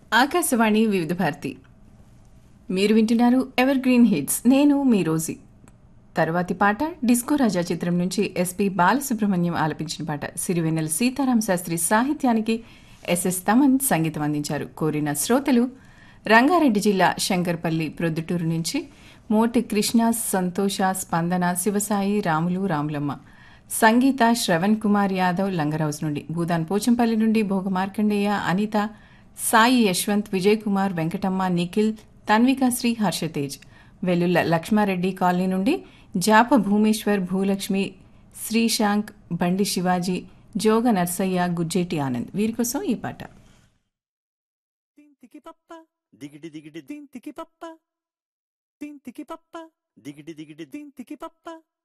ఆకాశవాణి వివిధ భారతి మీరు వింటున్నారు ఎవర్ గ్రీన్ హిట్స్ నేను మీ రోజీ తరువాతి పాట డిస్కో రాజా చిత్రం నుంచి ఎస్పి బాలసుబ్రహ్మణ్యం ఆలపించిన పాట సిరివెన్నెల సీతారామ శాస్త్రి సాహిత్యానికి ఎస్ఎస్ తమన్ సంగీతం అందించారు కోరిన శ్రోతలు రంగారెడ్డి జిల్లా శంకర్పల్లి ప్రొద్దుటూరు నుంచి మోటి కృష్ణ సంతోష స్పందన శివసాయి రాములు రాములమ్మ సంగీత శ్రవణ్ కుమార్ యాదవ్ లంగరౌజ్ నుండి భూదాన్ పోచంపల్లి నుండి భోగ మార్కండేయ అనిత సాయి యశ్వంత్ విజయ్ కుమార్ వెంకటమ్మ నిఖిల్ తన్వికాశ్రీ హర్షతేజ్ వెల్లుల్ల లక్ష్మారెడ్డి కాలనీ నుండి జాప భూమేశ్వర్ భూలక్ష్మి శ్రీశాంక్ బండి శివాజీ జోగ నర్సయ్య గుజ్జేటి ఆనంద్ వీరి కోసం ఈ పాట తింతికి పప్ప దిగిడి దిగిడి తింతికి పప్ప తింతికి పప్ప దిగిడి దిగిడి తింతికి పప్ప